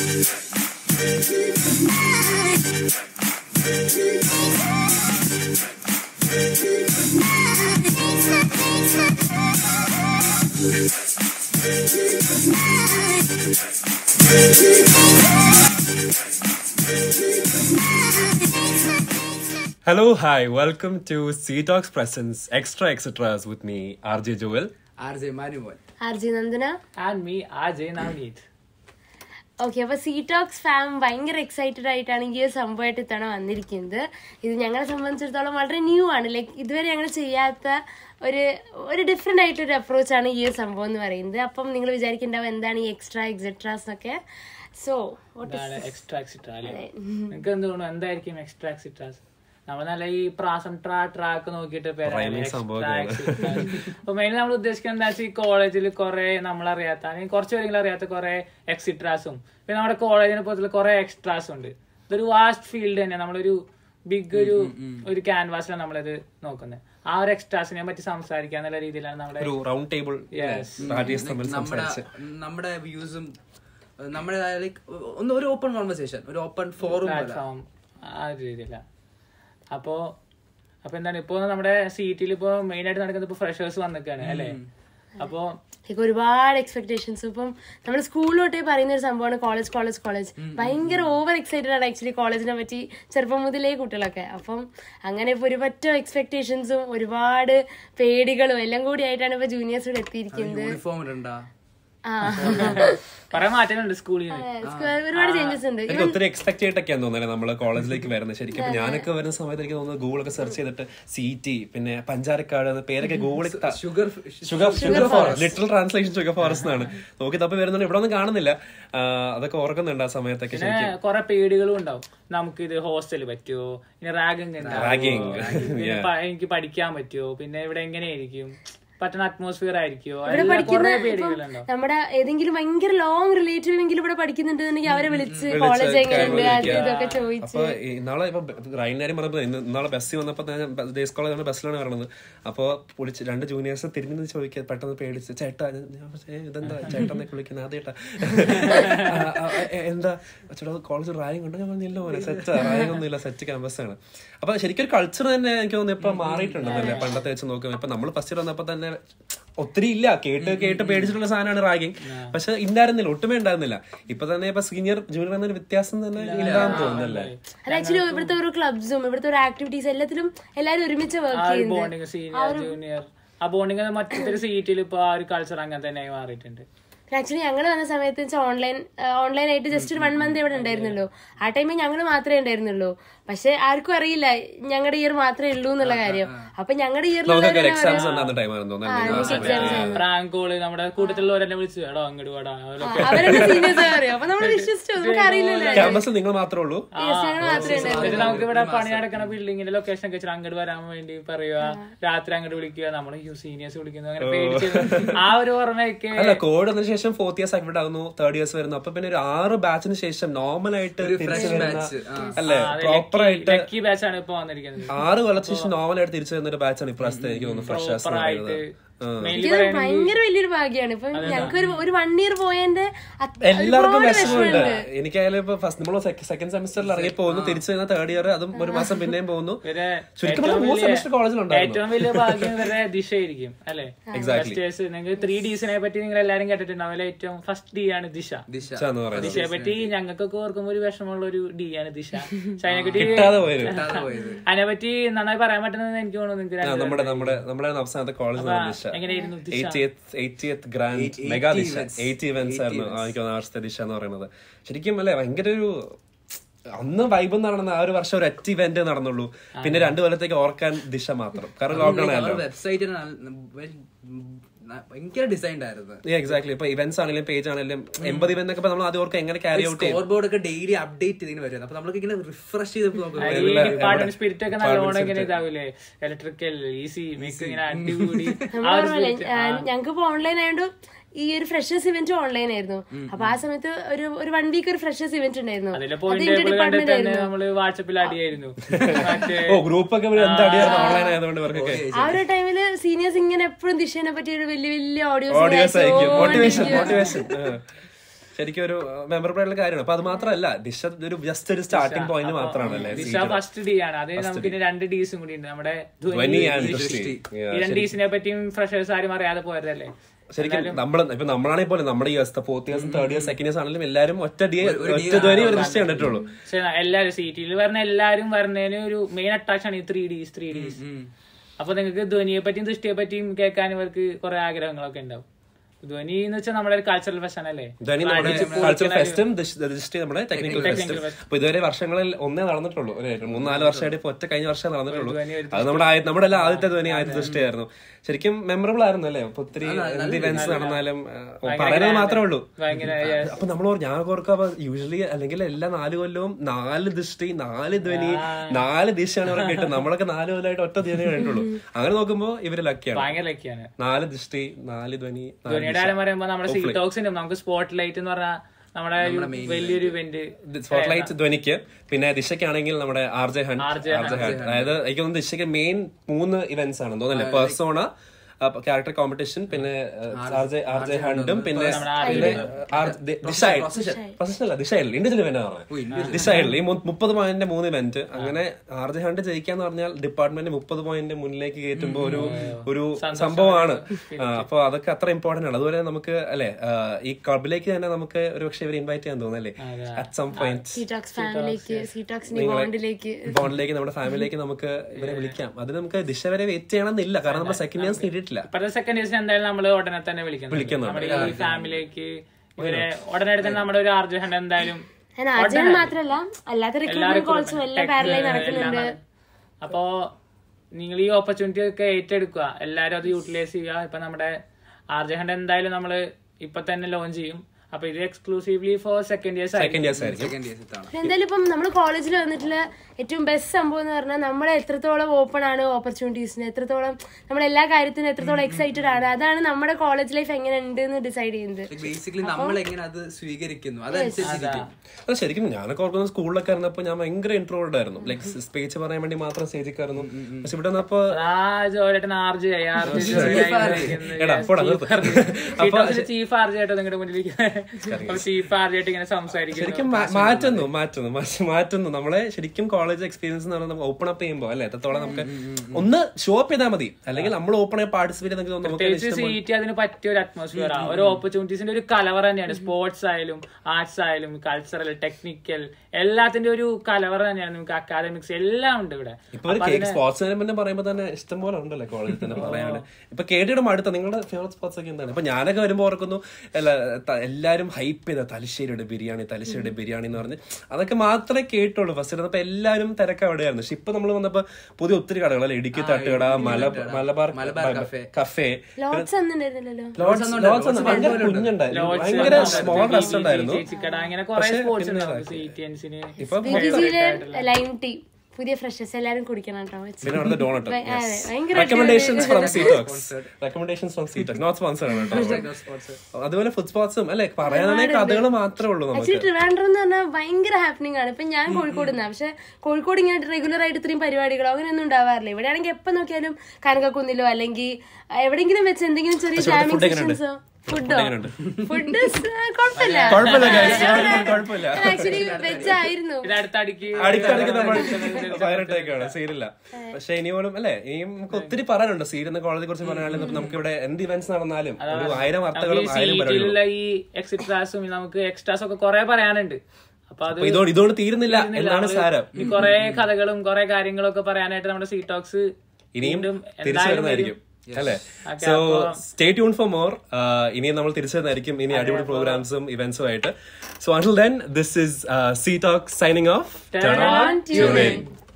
Hello, hi, welcome to C Talks Presents Extra Extras with me, RJ Joel. R J Manumon RJ Nandana and me Ajay Navaneeth okay അപ്പൊ C talks fam ഭയങ്കര excited ആയിട്ടാണ് ഈ ഒരു സംഭവമായിട്ട് ഇത്തവണ വന്നിരിക്കുന്നത് ഇത് ഞങ്ങളെ സംബന്ധിച്ചിടത്തോളം വളരെ ന്യൂ ആണ് ലൈക്ക് ഇതുവരെ ഞങ്ങൾ ചെയ്യാത്ത ഒരു ഒരു ഡിഫറെന്റ് ആയിട്ടൊരു അപ്രോച്ചാണ് ഈ ഒരു സംഭവം എന്ന് പറയുന്നത് അപ്പം നിങ്ങൾ വിചാരിക്കുന്നുണ്ടാവും എന്താണ് ഈ എക്സ്ട്രാ എക്സെട്രാസ് എന്നൊക്കെ സോ ഇതാണ് എക്സ്ട്രാ എക്സിട്ര അല്ലേ നിങ്ങൾക്ക് എന്ത് തോന്നുന്നു എന്തായിരിക്കും എക്സ്ട്രാ എക്സിട്രാസ് നമ്മൾ നല്ല ഈ പ്രാസം ട്രാ ട്രാക്ക് നോക്കിയിട്ട് Rhyming സംഭവമൊക്കെയാണ്. അപ്പൊ മെയിൻലി നമ്മൾ ഉദ്ദേശിക്കുന്നത് എന്താ വെച്ചാൽ ഈ കോളേജിൽ കുറെ നമ്മളറിയാത്ത അല്ലെങ്കിൽ കുറച്ച് പേരെങ്കിലും അറിയാത്ത കുറെ എക്സിട്രാസും പിന്നെ നമ്മുടെ കോളേജിനെ പോലത്തെ കുറെ എക്സ്ട്രാസും ഉണ്ട് ഇതൊരു വാസ്റ്റ് ഫീൽഡ് തന്നെ നമ്മളൊരു ബിഗ് ഒരു ഒരു ക്യാൻവാസിലാണ് നമ്മളിത് നോക്കുന്നത് ആ ഒരു എക്സ്ട്രാസിനെ പറ്റി സംസാരിക്കുക എന്നുള്ള രീതിയിലാണ് നമ്മുടെ ഒരു റൗണ്ട് ടേബിൾ Yes. പാർട്ടീസ് തമ്മിൽ നമ്മുടെ സംസാരിച്ച് നമ്മുടെ വ്യൂസും നമ്മുടെ ലൈക്ക് ഒന്ന് ഒരു ഓപ്പൺ കോൺവെർസേഷൻ ഒരു ഓപ്പൺ ഫോറും പ്ലാറ്റ്ഫോം ആ ഒരു രീതിയില അപ്പോ അപ്പൊ എന്താണ് ഇപ്പൊ നമ്മുടെ സീറ്റിൽ ഇപ്പൊ മെയിൻ ആയിട്ട് നടക്കുന്നത് ഇപ്പൊ ഫ്രഷേഴ്സ് വന്നിക്കാണ് അല്ലേ അപ്പോ ലൈക്ക് ഒരുപാട് എക്സ്പെക്ടേഷൻസ് ഇപ്പം നമ്മൾ സ്കൂൾ തൊട്ടേ പറയുന്ന ഒരു സംഭവമാണ് കോളേജ് കോളേജ് കോളേജ് ഭയങ്കര ഓവർ എക്സൈറ്റഡ് ആണ് ആക്ച്വലി കോളേജിനെ പറ്റി ചെറുപ്പം മുതലേ കുട്ടികളൊക്കെ അപ്പം അങ്ങനെ ഇപ്പൊ ഒരു പറ്റ എക്സ്പെക്ടേഷൻസും ഒരുപാട് പേടികളും എല്ലാം കൂടി ആയിട്ടാണ് ഇപ്പൊ ജൂനിയേഴ്സ് ഇവിടെ എത്തിയിരിക്കുന്നത് യൂണിഫോം ഇടണ്ട ആ കുറെ മാറ്റങ്ങളുണ്ട് സ്കൂളിൽ നിന്ന് ഒരുപാട് ചേഞ്ചസ് ഉണ്ട് എനിക്ക് ഒത്തിരി എക്സ്പെക്ട് ചെയ്തിട്ടൊക്കെയാണ് തോന്നുന്നത് നമ്മള് കോളേജിലേക്ക് വരുന്നത് ശരിക്കും ഇപ്പൊ ഞാനൊക്കെ വരുന്ന സമയത്ത് എനിക്ക് തോന്നുന്നത് ഗൂഗിളൊക്കെ സെർച്ച് ചെയ്തിട്ട് സി ടി പിന്നെ പഞ്ചാരക്കാട് എന്ന പേരൊക്കെ ഗൂഗിളിൽ sugar sugar sugar forest literal translation sugar forest എന്നാണ് നോക്കി തപ്പി വരുന്നുണ്ട് ഇവിടെ ഒന്നും കാണുന്നില്ല ആ, അതൊക്കെ ഓർക്കുന്നുണ്ട് ആ സമയത്തൊക്കെ പിന്നെ ശരിക്കും കുറെ പേടികളും ഉണ്ടാവും നമുക്ക് ഇത് ഹോസ്റ്റൽ പറ്റുമോ ഇനി റാഗിങ് Ragging. എനിക്ക് പഠിക്കാൻ പറ്റുമോ പിന്നെ ഇവിടെ എങ്ങനെയായിരിക്കും പറ്റുന്ന അറ്റ്മോസ്ഫിയർ ആയിരിക്കുമോ ഇവിടെ എല്ലാം പഠിക്കുന്ന കുറെ ഇപ്പം പേടികളുണ്ടാവും നമ്മുടെ ഏതെങ്കിലും ഭയങ്കര ലോങ് റിലേറ്റീവ് എങ്കിലും ഇവിടെ പഠിക്കുന്നുണ്ടെന്നുണ്ടെങ്കിൽ അവരെ വിളിച്ച് കോളേജ് എങ്ങനെയുണ്ട് അത് ഇതൊക്കെ ചോദിച്ച് അപ്പൊ ഇന്നാളെ ഇപ്പൊ റൈനാരും പറഞ്ഞപ്പോ ഇന്ന് ഇന്നാളെ ബസ്സിൽ വന്നപ്പോ ഞാൻ ഡേസ് കോളേജ് ബസ്സിലാണ് പറഞ്ഞത് അപ്പൊ വിളിച്ച് രണ്ട് ജൂനിയേഴ്സ് തിരിഞ്ഞു നിന്ന് ചോദിക്കുക പെട്ടെന്ന് പേടിച്ച് ചേട്ടാ ഞാൻ ഞാൻ പറഞ്ഞു, "ഏ, ഇതെന്താ ചേട്ടാ എന്നൊക്കെ വിളിക്കുന്നത് ആദ്യമായിട്ടാ എന്താ ചേട്ടാ കോളേജ് റായും കൊണ്ട് ഞാൻ പറഞ്ഞില്ല മോനെ സെറ്റ് റായും ഒന്നും ഇല്ല സെറ്റ് ക്യാമ്പസ് ആണ് അപ്പൊ ശരിക്കും ഒരു കൾച്ചർ തന്നെ എനിക്ക് തോന്നുന്നു ഇപ്പൊ മാറിയിട്ടുണ്ടെന്നല്ലേ പണ്ടത്തെ വെച്ച് നോക്കുമ്പോൾ ഇപ്പൊ നമ്മൾ ഫസ്റ്റ് വന്നപ്പോ തന്നെ ഒത്തിരി ഇല്ല കേട്ട് കേട്ട് പേടിച്ചിട്ടുള്ള സാധനമാണ് റാഗിങ് പക്ഷെ ഉണ്ടായിരുന്നില്ല ഒട്ടുമേ ഉണ്ടായിരുന്നില്ല ഇപ്പൊ തന്നെ ഇപ്പൊ സീനിയർ ജൂനിയർ എന്നൊരു വ്യത്യാസം തന്നെ ഇല്ലാന്ന് തോന്നുന്നല്ലേ അത് ആക്ച്വലി ഇവിടുത്തെ ഒരു ക്ലബ്സും ഇവിടുത്തെ ഒരു ആക്ടിവിറ്റീസ് എല്ലാത്തിലും എല്ലാരും ഒരുമിച്ച് വർക്ക് ആ ഒരു ചെയ്യുന്നത് ബോണ്ടിങ് സീനിയർ ജൂനിയർ ആ ബോണ്ടിങ് മറ്റൊരു സീറ്റിൽ ഇപ്പൊ ആ ഒരു കൾച്ചർ അങ്ങനെ തന്നെ ആയി മാറിയിട്ടുണ്ട് ആക്ച്വലി ഞങ്ങൾ വന്ന സമയത്ത് വെച്ചാൽ ഓൺലൈൻ ഓൺലൈൻ ആയിട്ട് ജസ്റ്റ് ഒരു വൺ മന്ത് ഇവിടെ ഉണ്ടായിരുന്നുള്ളൂ ആ ടൈമിൽ ഞങ്ങൾ മാത്രമേ ഉണ്ടായിരുന്നുള്ളൂ പക്ഷെ ആർക്കും അറിയില്ല ഞങ്ങളുടെ ഇയർ മാത്രമേ ഉള്ളൂ എന്നുള്ള കാര്യം അപ്പൊ ഞങ്ങളുടെ നമുക്കൊക്കെ ഒരു ഇയറിലുള്ള എക്സാംസ് ഉണ്ടാകുന്ന ടൈമാണെന്ന് തോന്നുന്നു പ്രാങ്ക് കോള് നമ്മുടെ കൂട്ടത്തിലുള്ളവരെന്നെ വിളിച്ചു എടോ അങ്ങോട്ട് പോടാ അവരൊക്കെ അവരുടെ സീനിയേഴ്സ് പറയും അപ്പൊ നമ്മൾ വിശ്വസിച്ചു നമുക്ക് അറിയില്ലല്ലോ ക്യാമ്പസിൽ നിങ്ങൾ മാത്രമേ ഉള്ളൂ Yes, ഞങ്ങൾ മാത്രമേ ഉണ്ടായിരുന്നുള്ളൂ എന്നിട്ട് നമുക്ക് ഇവിടെ പണി നടക്കണ ബിൽഡിങ്ങിന്റെ ലൊക്കേഷൻ ഒക്കെ വെച്ചിട്ട് അങ്ങോട്ട് വരാൻ വേണ്ടി പറയുക രാത്രി അങ്ങോട്ട് വിളിക്കുക നമ്മൾ സീനിയേഴ്സ് വിളിക്കുന്നു അങ്ങനെ പേടിച്ച് ആ ഒരു ഓർമ്മയൊക്കെ അല്ല കോഡ് വന്നതിന് ശേഷം ഫോർത്ത് ഇയേഴ്സ് അഡ്മിറ്റ് ആകുന്നു തേർഡ് ഇയേഴ്സ് വരുന്നു അപ്പൊ പിന്നെ ഒരു ആറ് ബാച്ചിന് ശേഷം നോർമൽ ആയിട്ട് തിരിച്ചു വരുന്ന batch, ആ. അല്ലേ പ്രോപ്പർ ആയിട്ട് ലക്കി ബാച്ച് ആണ് ഇപ്പൊ വന്നിരിക്കുന്നത് ആറ് കൊല്ലത്തിന് ശേഷം നോർമൽ ആയിട്ട് തിരിച്ചു വരുന്ന ഒരു ബാച്ചാണ് ഇപ്രാവശ്യത്തെ എനിക്ക് തോന്നുന്നു ഫ്രഷേഴ്സ് പ്രോപ്പർ ആയിട്ട് മെയിൻലി ഇത് ഭയങ്കര വലിയൊരു ഭാഗ്യമാണ് ഇപ്പൊ ഞങ്ങൾക്ക് ഒരു ഒരു വൺ ഇയർ പോയതിന്റെ അത് എല്ലാവർക്കും ഒരുപാട് വിഷമമുണ്ട് വിഷമമുണ്ട്. എനിക്കായാലും ഇപ്പൊ ഫസ്റ്റ് നമ്മൾ സെക്കൻഡ് സെമിസ്റ്ററിൽ ഇറങ്ങി പോകുന്നു തിരിച്ചു വരുന്ന തേർഡ് ഇയർ അതും ഒരു മാസം പിന്നെയും പോകുന്നു ഇവരെ ചുരുക്കം ഏറ്റവും മൂന്ന് വലിയ- സെമിസ്റ്റർ കോളേജിലുണ്ടായിരുന്നു ഏറ്റവും വലിയ ഭാഗ്യം ഇവരുടെ ദിശയായിരിക്കും അല്ലെ Exactly. ഫസ്റ്റേഴ്സ് നിങ്ങൾക്ക് ത്രീ ഡീസിനെ പറ്റി നിങ്ങൾ എല്ലാരും കേട്ടിട്ടുണ്ടാവും അതിൽ ഏറ്റവും ഫസ്റ്റ് ഡി ആണ് ദിശ ദിശ എന്ന് പറയുന്നത് ദിശയെ പറ്റി ഞങ്ങൾക്കൊക്കെ ഓർക്കുമ്പോൾ ഒരു വിഷമമുള്ള ഒരു ഡി ആണ് ദിശ പക്ഷെ അതിനെപ്പറ്റി കിട്ടാതെ പോയത് കിട്ടാതെ പോയത് അതിനെ പറ്റി നന്നായി പറയാൻ പറ്റുന്നത് എനിക്ക് തോന്നുന്നു നിങ്ങൾക്ക് ആ, രണ്ടുപേർക്കും. നമ്മുടെ നമ്മുടെ നമ്മുടെ അവസാനത്തെ കോളേജ് ദിശ എങ്ങനെയായിരുന്നു Disha eightieth grand mega Disha eighty events ആയിരുന്നു ആ, എനിക്ക് തോന്നുന്നു ആർട്സ് ദിശ എന്ന് പറയുന്നത് ശരിക്കും അല്ലേ ഭയങ്കര ഒരു അന്ന് വൈബ് നടന്ന ആ ഒരു വർഷം ഒരു ഒറ്റ ഇവന്റ് നടന്നുള്ളൂ പിന്നെ രണ്ടു കൊല്ലത്തേക്ക് ഓർക്കാൻ ദിശ മാത്രം കാരണം ലോക്ക്ഡൌൺ ആയല്ലോ വെബ്സൈറ്റ് ഭയങ്കര ഡിസൈൻഡ് ആയിരുന്നു എക്സാക്ട്ലി ഇപ്പൊ ഇവന്റ്സ് ആണെങ്കിലും പേജ് ആണെങ്കിലും എൺപത് ഇവന്റ് ഒക്കെ നമ്മൾ ആദ്യം ഓർക്കാൻ എങ്ങനെ ക്യാരി ഔട്ട് ചെയ്യും സ്കോർ ബോർഡ് ഒക്കെ ഡെയിലി അപ്ഡേറ്റ് ചെയ്തിങ്ങനെ വരും അപ്പൊ നമ്മൾക്ക് ഇങ്ങനെ റിഫ്രഷ് ചെയ്ത് നോക്കും ഈ ഡിപ്പാർട്ട്മെന്റ് സ്പിരിറ്റ് ഒക്കെ നല്ലോണം ഇങ്ങനെ ഇതാവൂലേ ഇലക്ട്രിക്കൽ ഈസി മിക്സ് ഇങ്ങനെ അടികൂടി ആ ഒരു spirit. ഞങ്ങൾക്ക് ഇപ്പൊ ഓൺലൈൻ ആയതുകൊണ്ട് ഈ ഒരു ഫ്രഷേഴ്സ് ഇവന്റ് ഓൺലൈൻ ആയിരുന്നു അപ്പൊ ആ സമയത്ത് ഒരു ഒരു വൺ വീക്ക് ഒരു ഫ്രഷേഴ്സ് ഇവന്റ് ഉണ്ടായിരുന്നു അതിലെ അത് പോയിന്റ് ഇന്റർ ടേബിൾ കണ്ടിട്ട് ഡിപ്പാർട്ട്മെന്റ് തന്നെ ആയിരുന്നു നമ്മള് വാട്സപ്പിൽ അടിയായിരുന്നു മറ്റേ ഓ ഗ്രൂപ്പ് ഒക്കെ ഇവര് എന്താ അടിയായിരുന്നു ഓൺലൈൻ ആയതുകൊണ്ട് ഇവർക്കൊക്കെ ആ ഒരു ടൈമില് സീനിയേഴ്സ് ഇങ്ങനെ എപ്പോഴും ദിശേനെ പറ്റി ഒരു വലിയ വലിയ ഓഡിയോസ് ആയിരിക്കും മോട്ടിവേഷൻ ഓഡിയോസ് മോട്ടിവേഷൻ ശരിക്കും ഒരു മെമ്മറബിൾ ആയിട്ടുള്ള കാര്യമാണ് അപ്പൊ അത് മാത്രമല്ല ദിശ ഒരു ജസ്റ്റ് ഒരു സ്റ്റാർട്ടിംഗ് പോയിന്റ് മാത്രമാണല്ലേ ദിശ ഫസ്റ്റ് ഡി ആണ് അത് നമുക്ക് ഇനി രണ്ട് ഡീസും കൂടി ഉണ്ട് നമ്മുടെ ധ്വനി, ധ്വനി and ദൃഷ്ടി. ദൃഷ്ടി. Yeah, ഈ രണ്ട് ഡീസിനെ പറ്റിയും ഫ്രഷേഴ്സ് ആരും അറിയാതെ പോയതല്ലേ ശരിക്കും നമ്മൾ ഇപ്പൊ നമ്മളാണെങ്കിൽ പോലെ നമ്മുടെ ഈ അവസ്ഥ fourth years third years second years ആണെങ്കിലും എല്ലാവരും ഒറ്റ ഡി ഒറ്റ ധ്വനി ഒരു ദൃഷ്ടി കണ്ടിട്ടുള്ളൂ പക്ഷെ എല്ലാരും സീറ്റിൽ വരുന്ന എല്ലാരും വരുന്നതിന് ഒരു മെയിൻ അട്രാക്ഷൻ ആണ് ഈ ത്രീ ഡീസ് ത്രീ ഡീസ് അപ്പൊ നിങ്ങൾക്ക് ധ്വനിയെ പറ്റിയും ദൃഷ്ടിയെ പറ്റിയും കേൾക്കാൻ ഇവർക്ക് കുറെ ആഗ്രഹങ്ങളൊക്കെ ഉണ്ടാവും ധ്വനി എന്ന് വെച്ചാൽ നമ്മുടെ ഒരു കൾച്ചറൽ ഫെഷൻ അല്ലേ ധ്വനി നമ്മുടെ കൾച്ചറൽ ഫെസ്റ്റും ദൃഷ്ടി നമ്മുടെ ടെക്നിക്കൽ ഫെസ്റ്റും അപ്പൊ ഇതുവരെ വർഷങ്ങളിൽ ഒന്നേ നടന്നിട്ടുള്ളൂ ഒരു മൂന്നാല് വർഷമായിട്ട് ഇപ്പൊ ഒറ്റ കഴിഞ്ഞ വർഷം നടന്നിട്ടുള്ളൂ അത് നമ്മുടെ ആയ- നമ്മുടെ എല്ലാം ആദ്യത്തെ ധ്വനി ആദ്യത്തെ ദൃഷ്ടിയായിരുന്നു ശരിക്കും മെമ്മറബിൾ ആയിരുന്നു അല്ലേ അപ്പൊ ഒത്തിരി എന്ത് ഇവന്റ്സ് നടന്നാലും ആ, പറയുന്നത് മാത്രമേ ഉള്ളൂ ഭയങ്കര അപ്പൊ നമ്മൾ ഞാൻ ഓർക്കുക യൂഷ്വലി അല്ലെങ്കിൽ എല്ലാ നാല് കൊല്ലവും നാല് ദൃഷ്ടി നാല് ധ്വനി നാല് ദിശയാണ് ഇവരെ കിട്ടുന്നത് നമ്മളൊക്കെ നാല് കൊല്ലമായിട്ട് ഒറ്റ ധ്വനി കണ്ടിട്ടുള്ളൂ അങ്ങനെ നോക്കുമ്പോ ഇവര് ലക്കിയാണ് ഭയങ്കര ലക്കിയാണ് നാല് ദൃഷ്ടി നാല് ധ്വനി നാല് ധ്വനിയുടെ കാര്യം പറയുമ്പോ നമ്മുടെ സീ ടോക്സ് ഉണ്ട് നമുക്ക് സ്പോട്ട് ലൈറ്റ് എന്ന് പറഞ്ഞാൽ നമ്മുടെ ഒരു വലിയൊരു ഇവന്റ് സ്പോട്ട്ലൈറ്റ് ധ്വനിക്ക് പിന്നെ ദിശയ്ക്കാണെങ്കിൽ നമ്മുടെ R J hunt R J hunt അതായത് എനിക്ക് തോന്നുന്നു ദിശയ്ക്ക് മെയിൻ മൂന്ന് ഇവന്റ്സ് ആണ് തോന്നുന്നല്ലേ പേഴ്സോണ ക്യാരക്ടർ കോമ്പറ്റീഷൻ പിന്നെ ആർ ജെ ആർ ജെ ഹണ്ടും പിന്നെ പിന്നെ ദിശായിൽ പ്രൊഫഷണൽ ദിശയിൽ ഇൻഡിവിജ്വൽ ഇവന്റ് പറഞ്ഞത് ദിശയിൽ ഈ മു- മുപ്പത് പോയിന്റ് മൂന്ന് ഇവന്റ് അങ്ങനെ ആർ ജെ ഹണ്ട് ജയിക്കാന്ന് പറഞ്ഞാൽ ഡിപ്പാർട്ട്മെന്റ് മുപ്പത് പോയിന്റ് മുന്നിലേക്ക് കയറ്റുമ്പോ ഒരു ഒരു സംഭവമാണ് ആ, അപ്പൊ അതൊക്കെ അത്ര ഇമ്പോർട്ടന്റ് ആണ് അതുപോലെ നമുക്ക് അല്ലെ ഈ ക്ലബിലേക്ക് തന്നെ നമുക്ക് ഒരു പക്ഷെ ഇവർ ഇൻവൈറ്റ് ചെയ്യാൻ തോന്നുന്നല്ലേ അറ്റ് സം പോയിന്റ് സീറ്റോക്സ് ഫാമിലിക്ക് സീറ്റോക്സിന്റെ ബോണ്ടിലേക്ക് ബോണ്ടിലേക്ക് നമ്മുടെ ഫാമിലിയിലേക്ക് നമുക്ക് ഇവരെ വിളിക്കാം അത് നമുക്ക് ദിശ വരെ വെയിറ്റ് ചെയ്യണമെന്നില്ല കാരണം നമ്മൾ സെക്കൻഡ് ഇയേഴ്സ് നേടിയിട്ടില്ല ഇപ്പോഴത്തെ സെക്കൻഡ് ഇയേഴ്സിന് എന്തായാലും നമ്മൾ ഉടനെ തന്നെ വിളിക്കുന്നു നമ്മുടെ ഈ ഫാമിലിക്ക് ഇവരെ ഉടനെ തന്നെ നമ്മുടെ ഒരു ആർജഹണ്ട് എന്തായാലും ഞാൻ ആർജൻ മാത്രല്ല അല്ലാത്ത റിക്രൂട്ട്മെന്റ് കോൾസും എല്ലാം പാരലായി നടക്കുന്നുണ്ട് അപ്പോ നിങ്ങൾ ഈ ഓപ്പർച്യൂണിറ്റി ഒക്കെ ഏറ്റെടുക്കുക എല്ലാരും അത് യൂട്ടിലൈസ് ചെയ്യുക ഇപ്പൊ നമ്മുടെ ആർജഹണ്ട് എന്തായാലും നമ്മള് ഇപ്പൊ തന്നെ ലോഞ്ച് ചെയ്യും അപ്പൊ ഇത് exclusively for second years second years ആയിരിക്കും സെക്കൻഡ് ഇയേഴ്സ് ഇത്താണ് പക്ഷെ എന്തായാലും ഇപ്പം നമ്മൾ കോളേജിൽ വന്നിട്ടുള്ള ഏറ്റവും ബെസ്റ്റ് സംഭവം എന്ന് പറഞ്ഞാൽ നമ്മൾ എത്രത്തോളം ഓപ്പൺ ആണ് ഓപ്പർച്യൂണിറ്റീസിന് എത്രത്തോളം നമ്മൾ എല്ലാ കാര്യത്തിനും എത്രത്തോളം എക്സൈറ്റഡ് ആണ് അതാണ് നമ്മുടെ കോളേജ് ലൈഫ് എങ്ങനെ ഉണ്ട് എന്ന് ഡിസൈഡ് ചെയ്യുന്നത് ബേസിക്കലി നമ്മൾ എങ്ങനെ അത് സ്വീകരിക്കുന്നു അതനുസരിച്ചിരിക്കും അത് ശരിക്കും ഞാനൊക്കെ ഓർക്കുന്ന സ്കൂളിലൊക്കെ ഇരുന്നപ്പോ ഞാൻ ഭയങ്കര ഇൻട്രോവേർഡ് ആയിരുന്നു ലൈക്ക് സ്പീച്ച് പറയാൻ വേണ്ടി മാത്രം സ്റ്റേജിൽ കയറുന്നു പക്ഷെ ഇവിടെ വന്നപ്പോ ആ ജോലിയേട്ടൻ ആർജ് എടാ, പോടാ, നിർത്ത്. അപ്പൊ ചീഫ് ആർജ് ആയിട്ടോ നിങ്ങളുടെ മുന്നിലേക്ക് അപ്പൊ ചീഫ് ആർജ് ആയിട്ട് ഇങ്ങനെ സംസാരിക്കുന്നു ശരിക്കും മാ- മാറ്റുന്നു മാറ്റുന്നു മാറ്റി- മാറ്റുന്നു നമ്മളെ ശരിക്കും കോളേജ് എക്സ്പീരിയൻസ് എന്ന് പറഞ്ഞാൽ നമുക്ക് ഓപ്പൺ അപ്പ് ചെയ്യുമ്പോൾ അല്ലെ എത്രത്തോളം നമുക്ക് ഒന്ന് ഷോ അപ്പ് ചെയ്താൽ മതി അല്ലെങ്കിൽ നമ്മൾ ഓപ്പൺ ആയി പാർട്ടിസിപ്പേറ്റ് ചെയ്തെങ്കിൽ നമുക്ക് പ്രത്യേകിച്ച് സീറ്റ് അതിന് പറ്റിയ ഒരു അറ്റ്മോസ്ഫിയർ ആണ് ഒരു ഓപ്പർച്യൂണിറ്റീസിന്റെ ഒരു കലവറ തന്നെയാണ് സ്പോർട്സ് ആയാലും ആർട്സ് ആയാലും കൾച്ചറൽ ടെക്നിക്കൽ എല്ലാത്തിന്റെ ഒരു കലവറ തന്നെയാണ് നമുക്ക് അക്കാദമിക്സ് എല്ലാം ഉണ്ട് ഇവിടെ ഇപ്പൊ ഒരു കേക്ക് സ്പോർട്സ് മാനേജ്മെന്റ് പറയുമ്പോൾ തന്നെ ഇഷ്ടം പോലെ ഉണ്ടല്ലോ കോളേജിൽ തന്നെ പറയാണ്ട് ഇപ്പൊ കേട്ടിടും അടുത്ത നിങ്ങളുടെ ഫേവറേറ്റ് സ്പോർട്സ് ഒക്കെ എന്താണ് ഇപ്പൊ ഞാനൊക്കെ വരുമ്പോ ഓർക്കുന്നു അല്ല ത- എല്ലാരും ഹൈപ്പ് ചെയ്ത തലശ്ശേരിയുടെ ബിരിയാണി തലശ്ശേരിയുടെ ബിരിയാണി എന്ന് പറഞ്ഞ് അതൊക്കെ മാത്രമേ കേട്ടുള്ളൂ ഫസ്റ്റ് വന്നപ്പോ എല്ലാരും തിരക്ക് അവിടെയായിരുന്നു പക്ഷെ ഇപ്പൊ നമ്മൾ വന്നപ്പോ പുതിയ ഒത്തിരി കടകൾ അല്ലെ ഇടുക്കി തട്ടുകട മല മലബാർ കഫേ ലോട്ട്സ് ഒന്നുണ്ടായിരുന്നില്ലല്ലോ ലോഡ്സ് ലോഡ്സ് എന്ന് ഭയങ്കര കുഞ്ഞുണ്ടായിരുന്നു ഭയങ്കര സ്മോൾ റെസ്റ്റോറന്റ് ആയിരുന്നു ചേച്ചിക്കട അങ്ങനെ കുറെ സ്പോർട്സ് ഉണ്ടാവും സീറ്റിയൻസിന് ഇപ്പൊ ജിജിയിലെ ലൈം ടീ പുതിയ ഫ്രഷേഴ്സ് എല്ലാരും കുടിക്കണം കേട്ടോ പിന്നെ അവിടുത്തെ ഡോണറ്റ് ഭയ- അതെ, ഭയങ്കര recommendations from C talks recommendations from C talks not sponsor ആണ് കേട്ടോ അതുപോലെ ഫുഡ് സ്പോട്സും അല്ലെ പറയാനാണെങ്കിൽ കഥകൾ മാത്രമേ ഉള്ളൂ നമുക്ക് ആക്ച്വലി ട്രിവാൻഡ്രം എന്ന് പറഞ്ഞാൽ ഭയങ്കര ഹാപ്പനിങ് ആണ് ഇപ്പൊ ഞാൻ കോഴിക്കോട് നിന്നാ പക്ഷെ കോഴിക്കോട് ഇങ്ങനെ റെഗുലർ ആയിട്ട് ഇത്രയും പരിപാടികളോ അങ്ങനെയൊന്നും ഉണ്ടാവാറില്ല ഇവിടെ ആണെങ്കിൽ എപ്പോ നോക്കിയാലും കനകക്കുന്നിലോ അല്ലെങ്കിൽ എവിടെങ്കിലും വെച്ച് എന്തെങ്കിലും ചെറിയ ജാമിങ് സെഷൻസോ ഫുഡോ ഫുഡ് കുഴപ്പമില്ല കുഴപ്പമില്ല guys. കുഴപ്പമില്ല ആക്ച്വലി വെജ് ആയിരുന്നു ഇത് അടുത്തടിക്ക് അടിക്കടിക്ക് നമ്മൾ ഫയറിട്ടേക്കാണ് സീരില്ല പക്ഷെ ഇനി പോലും അല്ലെ ഇനിയും നമുക്ക് ഒത്തിരി പറയാനുണ്ട് സീരിയൽ എന്ന കോളേജിനെ കുറിച്ച് പറയാനാലും നമുക്ക് ഇവിടെ എന്ത് ഇവന്റ്സ് നടന്നാലും ഒരു ആയിരം വാർത്തകളും ആയിരം പരിപാടികളും സീറ്റിലുള്ള ഈ എക്സിട്രാസും നമുക്ക് എക്സ്ട്രാസും ഒക്കെ കുറെ പറയാനുണ്ട് അപ്പൊ അത് അപ്പൊ ഇതോട് ഇതോട് തീരുന്നില്ല എന്നാണ് സാരം ഈ കുറെ കഥകളും കുറെ കാര്യങ്ങളും ഒക്കെ പറയാനായിട്ട് നമ്മുടെ സീ ടോക്സ് ഇനിയും വീണ്ടും തിരിച്ചു എന്തായാലും വരുന്നതായിരിക്കും അല്ലെ Okay, so stay tune for more ഇനിയും നമ്മൾ തിരിച്ചു വരുന്നതായിരിക്കും ഇനി അടിപൊളി പ്രോഗ്രാംസും ഇവന്റ്സും ആയിട്ട് so until then this is C talk signing off on, tune in.